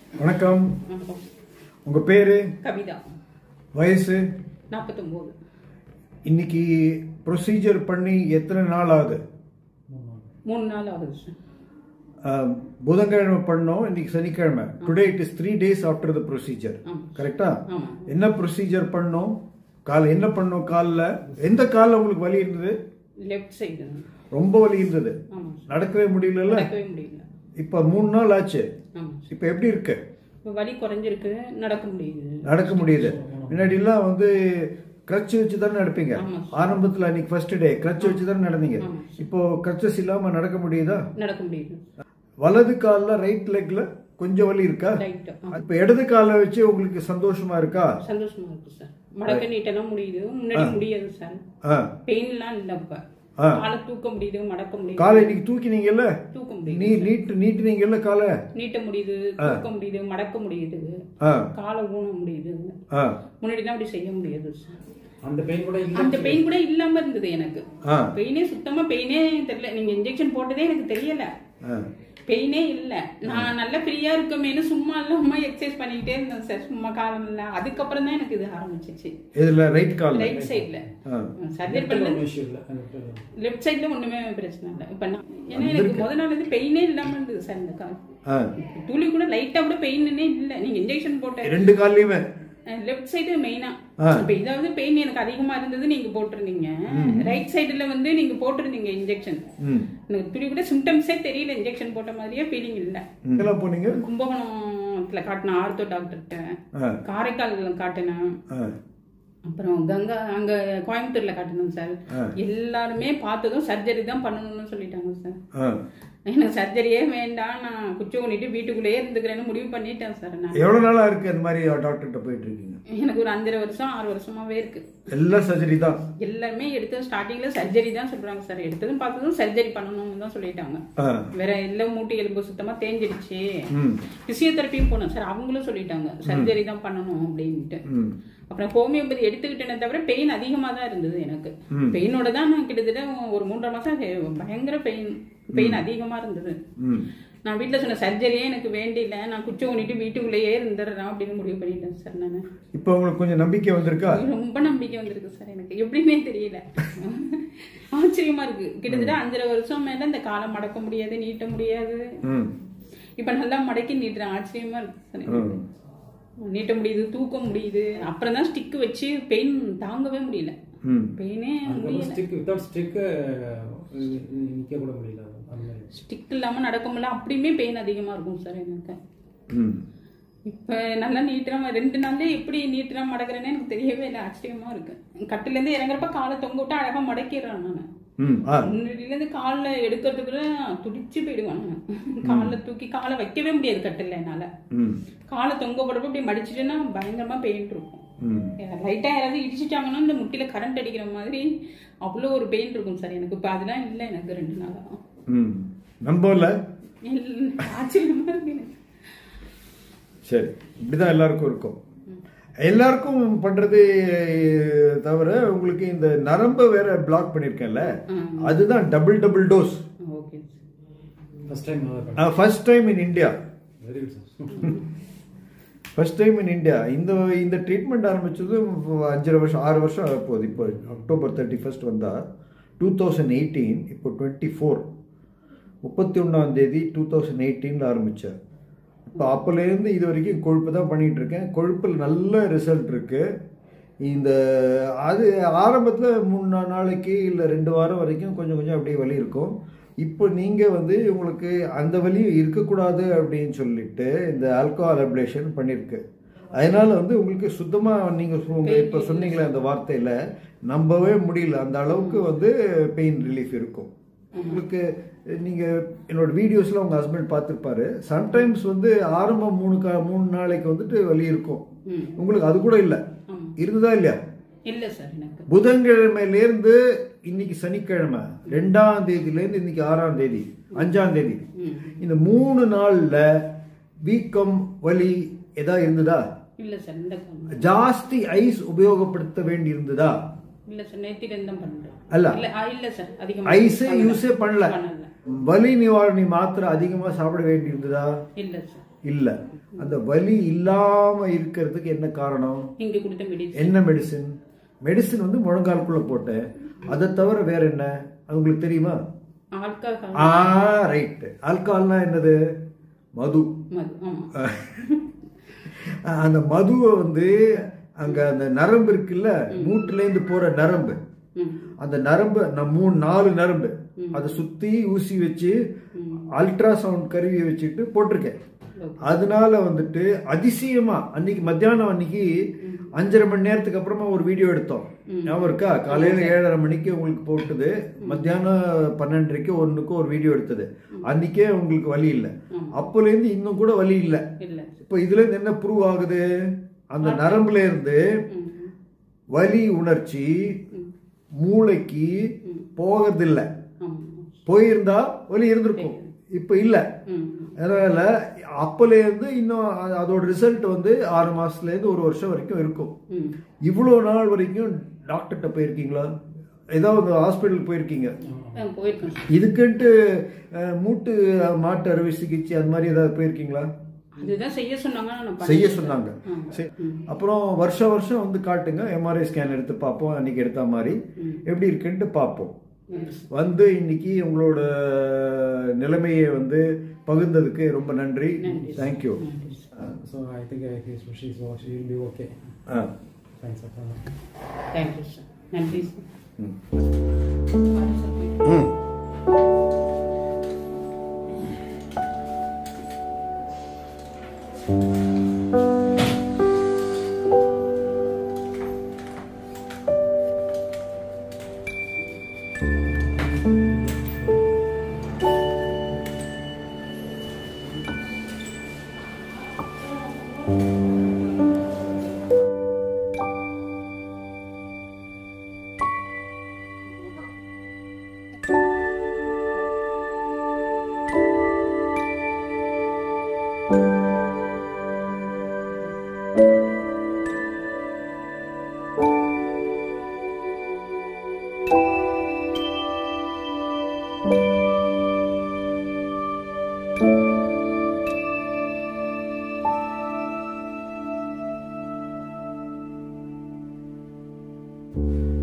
வணக்கம் வணக்கம். உங்க பேரு கவிதா வயசு நாற்பத்தொம்போது இன்னைக்கு ப்ரொசீஜர் பண்ணி எத்தனை நாள் ஆகுது மூணு நாள் ஆகுது சார் அஹ், புதன்கிழமை பண்ணோம் இன்னைக்கு சனிக்கிழமை today it is three days after the procedure ஆமா. கரெக்டா ஆமா என்ன ப்ரொசீஜர் பண்ணோம் கால் என்ன பண்ணோம் காலில் எந்த காலில் உங்களுக்கு வலி இருந்தது லெஃப்ட் சைடு ரொம்ப வலி இருந்தது ஆமாம் சார் நடக்கவே முடியல நடக்கவே முடியல இப்போ மூணு நாள் ஆச்சு ஆமாம் சார் இப்போ எப்படி இருக்கு இப்போ வலி குறைஞ்சிருக்கு நடக்க முடியுது நடக்க முடியுது முன்னாடிலாம் வந்து கிரச் வச்சு தானே நடப்பீங்க ஆமா. ஆரம்பத்தில் அன்னைக்கு ஃபர்ஸ்ட் டே கிரச் வச்சு தானே நடந்தீங்க ஆமா. இப்போ கிரச்சஸ் இல்லாம நடக்க முடியுதா நடக்க முடியுது வலது கால்ல ரைட் லெக்ல கொஞ்சம் வலி இருக்கா ரைட்டு இப்ப இடது காலை வச்சு உங்களுக்கு சந்தோஷமா இருக்கா சந்தோஷமா இருக்கு சார் மடக்க நீட்டெல்லாம் முடியுது முன்னாடி முடியாது சார் ஆ, பெயின்லாம் இல்லை இப்போ ஆ. காலை தூக்க முடியுது மடக்க முடியுது காலை இன்னைக்கு தூக்கினீங்கல்ல தூக்க முடியுது நீ நீட்டு நீட்டுனீங்கல்ல காலை நீட்ட முடியுது தூக்க முடியுது மடக்க முடியுது ஆ காலை ஊன முடியுது ஆ முன்னாடிலாம் அப்படி செய்ய முடியாது சார் அந்த பெயின் கூட இல்ல அந்த பெயின் கூட இல்லாம இருந்தது எனக்கு ஆ பெயினே சுத்தமா பெயினே தெரியல நீங்க இன்ஜெக்ஷன் போட்டதே எனக்கு தெரியல ஆ. பெயினே இல்ல நான் நல்லா ஃப்ரீயா இருக்கமேனு சும்மா இல்லாம எக்ஸசைஸ் பண்ணிக்கிட்டே இருந்தேன் சார் சும்மா காலம் இல்ல அதுக்கப்புறம் தான் எனக்கு இது ஆரம்பிச்சிச்சு இதுல ரைட் கால் ரைட் சைடுல ஆ. சர்ஜரி பண்ண இஷ்யூ இல்ல லெஃப்ட் சைடுல ஒண்ணுமே பிரச்சனை இல்லை இப்ப நான் ஏன்னா எனக்கு முத நாள் வந்து பெயினே இல்லாம இருந்தது சார் இந்த கால் ஆ. துளி கூட லைட்டா கூட பெயின்னே இல்ல நீங்க இன்ஜெக்ஷன் போட்ட ரெண்டு கால்லயுமே லெஃப்ட் சைடு மெயினா ஆ. இப்ப இதாவது பெயின் எனக்கு அதிகமா இருந்தது நீங்க போட்டிருந்தீங்க ரைட் சைடுல வந்து நீங்க போட்டிருந்தீங்க இன்ஜெக்ஷன் ம் எனக்கு துளி கூட சிம்டம்ஸே தெரியல இன்ஜெக்ஷன் போட்ட மாதிரியே ஃபீலிங் இல்ல எங்கெல்லாம் போனீங்க கும்பகோணத்துல காட்டின ஆர்த்தோ டாக்டர்கிட்ட ஆ காரைக்கால்ல காட்டினேன் ஆ அப்புறம் கங்கா அங்க கோயம்புத்தூர்ல காட்டணும் சார் எல்லாருமே பார்த்ததும் சர்ஜரி தான் பண்ணணும்னு சொல்லிட்டாங்க சார் ஆ எனக்கு சர்ஜரியே வேண்டாம் நான் குச்சி பண்ணிட்டு வீட்டுக்குள்ளேயே இருந்துக்கிறேன்னு முடிவு பண்ணிட்டேன் சார் நான் எவ்வளவு நாளா இருக்கு அந்த மாதிரி டாக்டர்கிட்ட போயிட்டு இருக்கீங்க எனக்கு ஒரு அஞ்சரை வருஷம் ஆறு வருஷமாவே இருக்கு எல்லாம் சர்ஜரி தான் எல்லாருமே எடுத்து ஸ்டார்டிங்ல சர்ஜரி தான் சொல்றாங்க சார் எடுத்ததும் பார்த்ததும் சர்ஜரி பண்ணணும்னு தான் சொல்லிட்டாங்க ஆ வேற எல்லா மூட்டு எலும்பு சுத்தமா தேஞ்சிடுச்சு ம் பிசியோதெரப்பியும் போனோம் சார் அவங்களும் சொல்லிட்டாங்க சர்ஜரி தான் பண்ணணும் அப்படின்ட்டு ம் அப்புறம் ஹோமியோபதி எடுத்துக்கிட்டேனே தவிர பெயின் அதிகமா தான் இருந்தது எனக்கு பெயினோட தான் நான் கிட்டத்தட்ட ஒரு மூன்றரை மாசம் ஹே- பயங்கர பெயின் பெயின் அதிகமா இருந்தது ம் நான் வீட்டில் சொன்ன சர்ஜரியே எனக்கு வேண்டியில்ல நான் குச்சி ஊனிட்டு வீட்டுக்குள்ளேயே இருந்துடுறேன் அப்படின்னு முடிவு பண்ணிட்டேன் சார் நான் இப்போ உங்களுக்கு கொஞ்சம் நம்பிக்கை வந்திருக்கா ரொம்ப நம்பிக்கை வந்திருக்கு சார் எனக்கு எப்படின்னே தெரியல ஆச்சரியமா இருக்கு கிட்டத்தட்ட அஞ்சரை வருஷம் மேல இந்த காலை மடக்க முடியாது நீட்ட முடியாது ம் இப்ப நல்லா மடக்கி நீட்டுறேன் ஆச்சரியமா இருக்கு சார் எனக்கு. நீட்ட முடியுது தூக்க முடியுது அப்புறம் தான் ஸ்டிக் வச்சு பெயின் தாங்கவே முடியல ம் பெயினே முடியல ஸ்டிக் வித்தவுட் ஸ்டிக் நிக்க கூட முடியல அந்த மாதிரி ஸ்டிக் இல்லாம நடக்க முடியல அப்படியுமே பெயின் அதிகமா இருக்கும் சார் எனக்கு ம் இப்ப நல்லா நீட்டுறேன் ரெண்டு நாள்ல எப்படி நீட்டுறேன் மடக்கிறேன்னு எனக்கு தெரியவே இல்லை ஆச்சரியமா இருக்கு கட்டில இருந்து இறங்குறப்ப காலை தொங்க விட்டு அழகா மடக்கிடுறேன் நான் ம் ஆ முன்னாடியில இருந்து கால்ல எடுக்கிறதுக்குள்ள துடிச்சு போயிடுவேன் நான். கால்ல தூக்கி காலை வைக்கவே முடியாது கட்டில என்னால ம் காலை தொங்க போடுறப்ப இப்படி மடிச்சிட்டுன்னா பயங்கரமா பெயின் இருக்கும் ம் லைட்டா யாராவது இடிச்சிட்டாங்கன்னா இந்த முட்டில கரண்ட் அடிக்கிற மாதிரி அவ்வளோ ஒரு பெயின் இருக்கும் சார் எனக்கு இப்போ அதெல்லாம் இல்லை எனக்கு ரெண்டு நாளா ம் நம்பல இல்ல, ஆச்சரியமா இருக்கு எனக்கு சரி இப்படிதான் எல்லாருக்கும் இருக்கும் எல்லாருக்கும் பண்றது தவிர உங்களுக்கு இந்த நரம்பை வேற பிளாக் பண்ணிருக்கேன்ல அதுதான் double double dose okay first time பண்ணேன் first time in India very good sir first time in India இந்த இந்த ட்ரீட்மெண்ட் ஆரம்பிச்சது அஞ்சரை வருஷம் ஆறு வருஷம் ஆக போகுது இப்போ அக்டோபர் தேர்ட்டி ஃபர்ஸ்ட் வந்தா டூ தௌசண்ட் எயிட்டீன் இப்போ டுவெண்ட்டி ஃபோர் முப்பத்தி ஒன்றாம் தேதி டூ தௌசண்ட் எயிட்டீனில் ஆரம்பித்தேன் இப்போ அப்போலேருந்து இது வரைக்கும் கொழுப்பு தான் பண்ணிகிட்டு இருக்கேன் கொழுப்பில் நல்ல ரிசல்ட் இருக்கு இந்த அது ஆரம்பத்தில் மூணு நா- நாளைக்கு இல்லை ரெண்டு வாரம் வரைக்கும் கொஞ்சம் கொஞ்சம் அப்படியே வலி இருக்கும் இப்போ நீங்கள் வந்து உங்களுக்கு அந்த வலி இருக்கக்கூடாது அப்படின்னு சொல்லிட்டு இந்த ஆல்கோஹால் அப்ளேஷன் பண்ணியிருக்கு அதனால வந்து உங்களுக்கு சுத்தமாக நீங்கள் இப்போ சொன்னீங்களே அந்த வார்த்தையில் நம்பவே முடியல அந்த அளவுக்கு வந்து பெயின் ரிலீஃப் இருக்கும் உங்களுக்கு நீங்க என்னோட வீடியோஸ்ல உங்க ஹஸ்பண்ட் பார்த்துருப்பாரு சம்டைம்ஸ் வந்து ஆரம்பம் மூணு கா மூணு நாளைக்கு வந்துட்டு வலி இருக்கும் ம். உங்களுக்கு அது கூட இல்ல ஆமா. இருந்ததா இல்லையா இல்ல சார் எனக்கு புதன்கிழமையில இருந்து இன்னைக்கு சனிக்கிழமை ரெண்டாம் தேதியில இருந்து இன்னைக்கு ஆறாம் தேதி அஞ்சாம் தேதி ம். இந்த மூணு நாள்ல வீக்கம் வலி ஏதாவது இருந்ததா இல்ல சார் இந்த காலம் ஜாஸ்தி ஐஸ் உபயோகப்படுத்த வேண்டி இருந்ததா இல்ல சார் நேத்தில இருந்து தான் பண்றேன் அல்ல. இல்ல ஆ, இல்ல சார் அதிகமா ஐஸே யூஸே பண்ணல பண்ணல வலி நிவாரணி மாத்திரை அதிகமா சாப்பிட வேண்டி இருந்ததா இல்ல சார் இல்ல அந்த வலி இல்லாம இருக்கிறதுக்கு என்ன காரணம் இங்க கொடுத்த மெடிசன் என்ன மெடிசின் மெடிசின் வந்து முழங்காலுக்குள்ள போட்டேன் அதை தவிர வேற என்ன அது உங்களுக்கு தெரியுமா ஆல்கஹால் ஆ ரைட் ஆல்கஹால்னா என்னது மது மது ஆமா அஹ் அந்த மதுவை வந்து அங்க அந்த நரம்பு இருக்குல்ல மூட்டுல இருந்து போற நரம்பு ம் அந்த நரம்பு நான் மூணு நாலு நரம்பு அதை சுத்தி ஊசி வச்சு அல்ட்ராசவுண்ட் கருவியை வச்சுட்டு போட்டிருக்கேன் அதனால வந்துட்டு அதிசயமா அன்னைக்கு மத்தியானம் அன்னைக்கு அஞ்சரை மணி நேரத்துக்கு அப்புறமா ஒரு வீடியோ எடுத்தோம் ஞாபகம் இருக்கா காலையில ஏழரை மணிக்கு உங்களுக்கு போட்டது மத்தியானம் பன்னெண்டரைக்கு ஒண்ணுக்கு ஒரு வீடியோ எடுத்தது அன்னைக்கே உங்களுக்கு வலி இல்லை அப்போல இருந்து இன்னும் கூட வலி இல்லை இல்ல இப்போ இதுல இருந்து என்ன ப்ரூவ் ஆகுது அந்த நரம்புல இருந்து ம் வலி உணர்ச்சி மூளைக்கு போகிறதில்ல ஆமா போயிருந்தா வலி இருந்திருக்கும் இப்போ இல்லை ம் அதனால அப்பல இருந்து இன்னும் அ- அதோட ரிசல்ட் வந்து ஆறு மாசத்துல இருந்து ஒரு வருஷம் வரைக்கும் இருக்கும் ம் இவ்வளோ நாள் வரைக்கும் டாக்டர்கிட்ட போயிருக்கீங்களா ஏதாவது ஹாஸ்பிட்டலுக்கு போயிருக்கீங்க ஆ, போயிருக்கேன் இதுக்குன்ட்டு அஹ், மூட்டு மாட்டு அறுவை சிகிச்சை அந்த மாதிரி ஏதாவது போயிருக்கீங்களா அதுதான் செய்ய சொன்னாங்க ஆனா நான் செய்ய பண்ணல. சொன்னாங்க ஆமா. சரி. அப்புறம் வருஷம் வருஷம் வந்து காட்டுங்க எம்ஆர்ஐ ஸ்கேன் எடுத்து பார்ப்போம் அன்னைக்கு எடுத்த மாதிரி எப்படி இருக்குன்ட்டு பார்ப்போம் ம். வந்து இன்னைக்கு உங்களோட நிலைமையை வந்து பகிர்ந்ததுக்கு ரொம்ப நன்றி நன்றி. தேங்க்யூ நன்றி. So I think uh, he's, she's, she will be okay. ஆ Thanks, sir. தேங்க்யூ சார் நன்றி சார் ம் வாங்க சார், போயிட்டு ம் thank